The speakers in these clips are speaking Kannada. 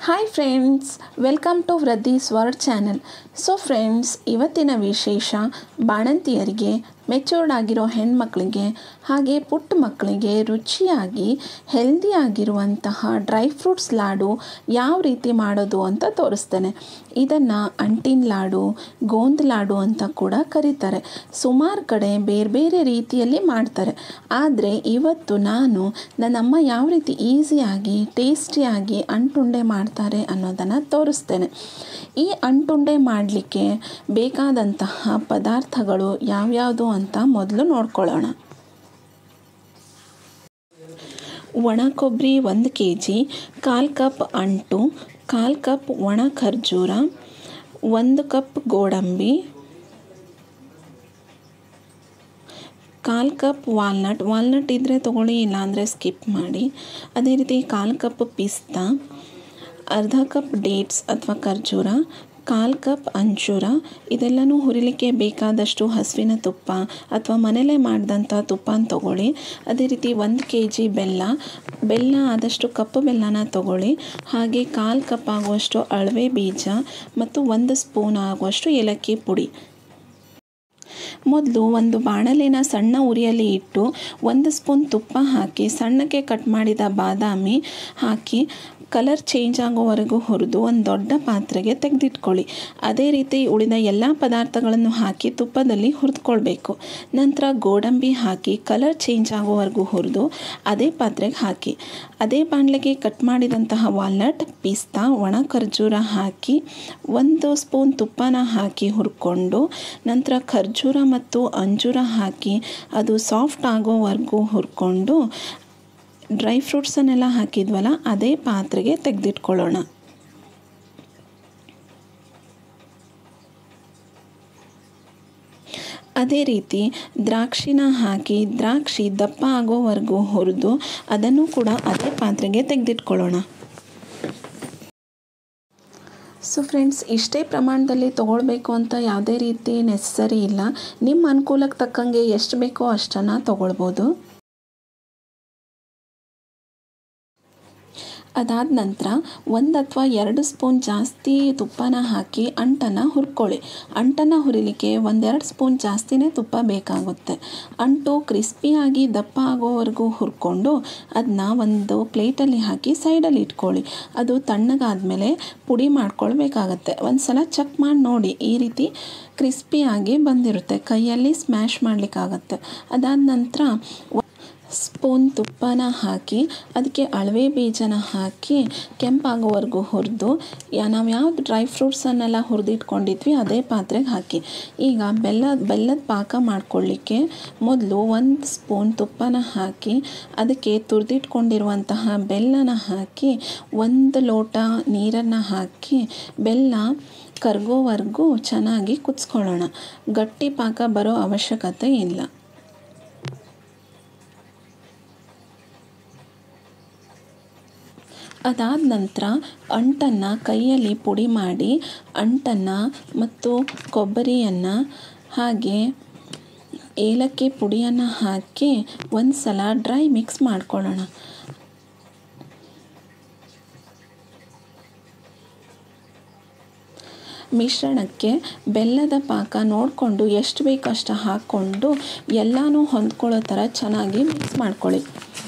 hi friends welcome to Vruddhi ಸ್ವರ್ಡ್ ಚಾನಲ್ ಸೊ ಫ್ರೆಂಡ್ಸ್ ಇವತ್ತಿನ ವಿಶೇಷ ಬಾಣಂತಿಯರಿಗೆ ಮೆಚೂರ್ಡ್ ಆಗಿರೋ ಹೆಣ್ಮಕ್ಳಿಗೆ ಹಾಗೆ ಪುಟ್ಟ ಮಕ್ಕಳಿಗೆ ರುಚಿಯಾಗಿ ಹೆಲ್ದಿ ಆಗಿರುವಂತಹ ಡ್ರೈ ಫ್ರೂಟ್ಸ್ ಲಾಡು ಯಾವ ರೀತಿ ಮಾಡೋದು ಅಂತ ತೋರಿಸ್ತೇನೆ ಇದನ್ನು ಅಂಟಿನ ಲಾಡು ಗೋಂದ್ ಲಾಡು ಅಂತ ಕೂಡ ಕರೀತಾರೆ ಸುಮಾರು ಕಡೆ ಬೇರೆ ಬೇರೆ ರೀತಿಯಲ್ಲಿ ಮಾಡ್ತಾರೆ ಆದರೆ ಇವತ್ತು ನಾನು ನನ್ನಮ್ಮ ಯಾವ ರೀತಿ ಈಸಿಯಾಗಿ ಟೇಸ್ಟಿಯಾಗಿ ಅಂಟುಂಡೆ ಮಾಡ್ತಾರೆ ಅನ್ನೋದನ್ನು ತೋರಿಸ್ತೇನೆ ಈ ಅಂಟುಂಡೆ ಮಾಡಲಿಕ್ಕೆ ಬೇಕಾದಂತಹ ಪದಾರ್ಥಗಳು ಯಾವ್ಯಾವುದು ಅಂತ ಮೊದಲು ನೋಡ್ಕೊಳ್ಳೋಣ ಒಣ ಕೊಬ್ಬರಿ ಒಂದು ಕೆ ಜಿ ಕಾಲು ಕಪ್ ಅಂಟು ಕಾಲು ಕಪ್ ಒಣ ಖರ್ಜೂರ ಒಂದು ಕಪ್ ಗೋಡಂಬಿ ಕಾಲು ಕಪ್ ವಾಲ್ನಟ್ ವಾಲ್ನಟ್ ಇದ್ದರೆ ತೊಗೊಳ್ಳಿ ಇಲ್ಲಾಂದರೆ ಸ್ಕಿಪ್ ಮಾಡಿ ಅದೇ ರೀತಿ ಕಾಲು ಕಪ್ ಪಿಸ್ತಾ ಅರ್ಧ ಕಪ್ ಡೇಟ್ಸ್ ಅಥವಾ ಖರ್ಜೂರ ಕಾಲು ಕಪ್ ಅಂಜೂರ ಇದೆಲ್ಲನೂ ಹುರಿಲಿಕ್ಕೆ ಬೇಕಾದಷ್ಟು ಹಸುವಿನ ತುಪ್ಪ ಅಥವಾ ಮನೇಲೇ ಮಾಡಿದಂಥ ತುಪ್ಪನ ತೊಗೊಳ್ಳಿ ಅದೇ ರೀತಿ ಒಂದು ಕೆ ಜಿ ಬೆಲ್ಲ ಬೆಲ್ಲ ಆದಷ್ಟು ಕಪ್ಪು ಬೆಲ್ಲನ ತೊಗೊಳ್ಳಿ ಹಾಗೆ ಕಾಲು ಕಪ್ ಆಗುವಷ್ಟು ಅಳವೆ ಬೀಜ ಮತ್ತು ಒಂದು ಸ್ಪೂನ್ ಆಗುವಷ್ಟು ಏಲಕ್ಕಿ ಪುಡಿ ಮೊದಲು ಒಂದು ಬಾಣಲಿನ ಸಣ್ಣ ಉರಿಯಲ್ಲಿ ಇಟ್ಟು ಒಂದು ಸ್ಪೂನ್ ತುಪ್ಪ ಹಾಕಿ ಸಣ್ಣಕ್ಕೆ ಕಟ್ ಮಾಡಿದ ಬಾದಾಮಿ ಹಾಕಿ ಕಲರ್ ಚೇಂಜ್ ಆಗೋವರೆಗೂ ಹುರಿದು ಒಂದು ದೊಡ್ಡ ಪಾತ್ರೆಗೆ ತೆಗೆದಿಟ್ಕೊಳ್ಳಿ ಅದೇ ರೀತಿ ಉಳಿದ ಎಲ್ಲ ಪದಾರ್ಥಗಳನ್ನು ಹಾಕಿ ತುಪ್ಪದಲ್ಲಿ ಹುರಿದುಕೊಳ್ಬೇಕು ನಂತರ ಗೋಡಂಬಿ ಹಾಕಿ ಕಲರ್ ಚೇಂಜ್ ಆಗೋವರೆಗೂ ಹುರಿದು ಅದೇ ಪಾತ್ರೆಗೆ ಹಾಕಿ ಅದೇ ಬಾಣಲೆಗೆ ಕಟ್ ಮಾಡಿದಂತಹ ವಾಲ್ನಟ್ ಪಿಸ್ತಾ ಒಣ ಖರ್ಜೂರ ಹಾಕಿ ಒಂದು ಸ್ಪೂನ್ ತುಪ್ಪನ ಹಾಕಿ ಹುರ್ಕೊಂಡು ನಂತರ ಖರ್ಜೂರ ಮತ್ತು ಅಂಜೂರ ಹಾಕಿ ಅದು ಸಾಫ್ಟ್ ಆಗೋವರೆಗೂ ಹುರ್ಕೊಂಡು ಡ್ರೈ ಫ್ರೂಟ್ಸನ್ನೆಲ್ಲ ಹಾಕಿದ್ವಲ್ಲ ಅದೇ ಪಾತ್ರೆಗೆ ತೆಗೆದಿಟ್ಕೊಳ್ಳೋಣ ಅದೇ ರೀತಿ ದ್ರಾಕ್ಷಿನ ಹಾಕಿ ದ್ರಾಕ್ಷಿ ದಪ್ಪ ಆಗೋವರೆಗೂ ಹುರಿದು ಅದನ್ನು ಕೂಡ ಅದೇ ಪಾತ್ರೆಗೆ ತೆಗೆದಿಟ್ಕೊಳ್ಳೋಣ ಸೊ ಫ್ರೆಂಡ್ಸ್ ಇಷ್ಟೇ ಪ್ರಮಾಣದಲ್ಲಿ ತೊಗೊಳ್ಬೇಕು ಅಂತ ಯಾವುದೇ ರೀತಿ ನೆಸಸರಿ ಇಲ್ಲ ನಿಮ್ಮ ಅನುಕೂಲಕ್ಕೆ ತಕ್ಕಂಗೆ ಎಷ್ಟು ಬೇಕೋ ಅಷ್ಟನ್ನು ತೊಗೊಳ್ಬೋದು ಅದಾದ ನಂತರ ಒಂದು ಅಥವಾ ಎರಡು ಸ್ಪೂನ್ ಜಾಸ್ತಿ ತುಪ್ಪನ ಹಾಕಿ ಅಂಟನ್ನು ಹುರ್ಕೊಳ್ಳಿ ಅಂಟನ್ನು ಹುರಿಲಿಕ್ಕೆ ಒಂದೆರಡು ಸ್ಪೂನ್ ಜಾಸ್ತಿನೇ ತುಪ್ಪ ಬೇಕಾಗುತ್ತೆ ಅಂಟು ಕ್ರಿಸ್ಪಿಯಾಗಿ ದಪ್ಪ ಆಗೋವರೆಗೂ ಹುರ್ಕೊಂಡು ಅದನ್ನ ಒಂದು ಪ್ಲೇಟಲ್ಲಿ ಹಾಕಿ ಸೈಡಲ್ಲಿ ಇಟ್ಕೊಳ್ಳಿ ಅದು ತಣ್ಣಗಾದಮೇಲೆ ಪುಡಿ ಮಾಡ್ಕೊಳ್ಬೇಕಾಗತ್ತೆ ಒಂದು ಸಲ ಚೆಕ್ ಮಾಡಿ ನೋಡಿ ಈ ರೀತಿ ಕ್ರಿಸ್ಪಿಯಾಗಿ ಬಂದಿರುತ್ತೆ ಕೈಯಲ್ಲಿ ಸ್ಮ್ಯಾಶ್ ಮಾಡಲಿಕ್ಕಾಗತ್ತೆ ಅದಾದ ನಂತರ ಸ್ಪೂನ್ ತುಪ್ಪನ ಹಾಕಿ ಅದಕ್ಕೆ ಅಳವೆ ಬೀಜನ ಹಾಕಿ ಕೆಂಪಾಗೋವರೆಗೂ ಹುರಿದು ನಾವು ಯಾವ್ದು ಡ್ರೈ ಫ್ರೂಟ್ಸನ್ನೆಲ್ಲ ಹುರಿದಿಟ್ಕೊಂಡಿದ್ವಿ ಅದೇ ಪಾತ್ರೆಗೆ ಹಾಕಿ ಈಗ ಬೆಲ್ಲ ಬೆಲ್ಲದ ಪಾಕ ಮಾಡ್ಕೊಳ್ಳಿಕ್ಕೆ ಮೊದಲು ಒಂದು ಸ್ಪೂನ್ ತುಪ್ಪನ ಹಾಕಿ ಅದಕ್ಕೆ ತುರಿದಿಟ್ಕೊಂಡಿರುವಂತಹ ಬೆಲ್ಲನ ಹಾಕಿ ಒಂದು ಲೋಟ ನೀರನ್ನು ಹಾಕಿ ಬೆಲ್ಲ ಕರಗೋವರೆಗೂ ಚೆನ್ನಾಗಿ ಕುದಿಸ್ಕೊಳ್ಳೋಣ ಗಟ್ಟಿ ಪಾಕ ಬರೋ ಅವಶ್ಯಕತೆ ಇಲ್ಲ ಅದಾದ ನಂತರ ಅಂಟನ್ನು ಕೈಯಲ್ಲಿ ಪುಡಿ ಮಾಡಿ ಅಂಟನ್ನು ಮತ್ತು ಕೊಬ್ಬರಿಯನ್ನು ಹಾಗೆ ಏಲಕ್ಕಿ ಪುಡಿಯನ್ನು ಹಾಕಿ ಒಂದು ಸಲ ಡ್ರೈ ಮಿಕ್ಸ್ ಮಾಡ್ಕೊಳ್ಳೋಣ ಮಿಶ್ರಣಕ್ಕೆ ಬೆಲ್ಲದ ಪಾಕ ನೋಡಿಕೊಂಡು ಎಷ್ಟು ಬೇಕು ಅಷ್ಟು ಹಾಕ್ಕೊಂಡು ಎಲ್ಲನೂ ಹೊಂದ್ಕೊಳ್ಳೋ ಥರ ಚೆನ್ನಾಗಿ ಮಿಕ್ಸ್ ಮಾಡ್ಕೊಳ್ಳಿ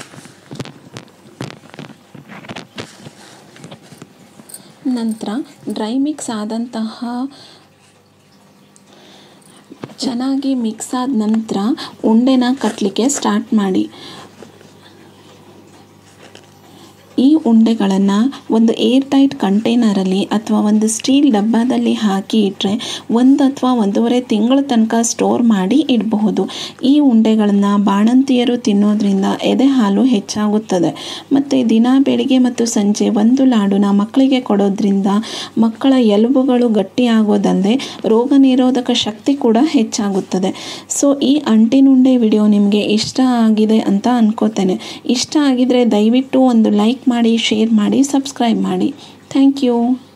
ನಂತರ ಡ್ರೈ ಮಿಕ್ಸ್ ಆದಂತಹ ಚೆನ್ನಾಗಿ ಮಿಕ್ಸ್ ಆದ ನಂತರ ಉಂಡೆನ ಕಟ್ಟಲಿಕ್ಕೆ ಸ್ಟಾರ್ಟ್ ಮಾಡಿ ಈ ಉಂಡೆಗಳನ್ನು ಒಂದು ಏರ್ ಟೈಟ್ ಕಂಟೈನರಲ್ಲಿ ಅಥವಾ ಒಂದು ಸ್ಟೀಲ್ ಡಬ್ಬದಲ್ಲಿ ಹಾಕಿ ಇಟ್ಟರೆ ಒಂದು ಅಥವಾ ಒಂದೂವರೆ ತಿಂಗಳ ತನಕ ಸ್ಟೋರ್ ಮಾಡಿ ಇಡಬಹುದು ಈ ಉಂಡೆಗಳನ್ನು ಬಾಣಂತಿಯರು ತಿನ್ನೋದ್ರಿಂದ ಎದೆ ಹಾಲು ಹೆಚ್ಚಾಗುತ್ತದೆ ಮತ್ತು ದಿನ ಬೆಳಿಗ್ಗೆ ಮತ್ತು ಸಂಜೆ ಒಂದು ಲಾಡುನ ಮಕ್ಕಳಿಗೆ ಕೊಡೋದ್ರಿಂದ ಮಕ್ಕಳ ಎಲುಬುಗಳು ಗಟ್ಟಿಯಾಗೋದಲ್ಲದೆ ರೋಗ ನಿರೋಧಕ ಶಕ್ತಿ ಕೂಡ ಹೆಚ್ಚಾಗುತ್ತದೆ ಸೊ ಈ ಅಂಟಿನುಂಡೆ ವಿಡಿಯೋ ನಿಮಗೆ ಇಷ್ಟ ಆಗಿದೆ ಅಂತ ಅನ್ಕೋತೇನೆ ಇಷ್ಟ ಆಗಿದರೆ ದಯವಿಟ್ಟು ಒಂದು ಲೈಕ್ ಮಾಡಿ ಶೇರ್ ಮಾಡಿ ಸಬ್ಸ್ಕ್ರೈಬ್ ಮಾಡಿ ಥ್ಯಾಂಕ್ ಯು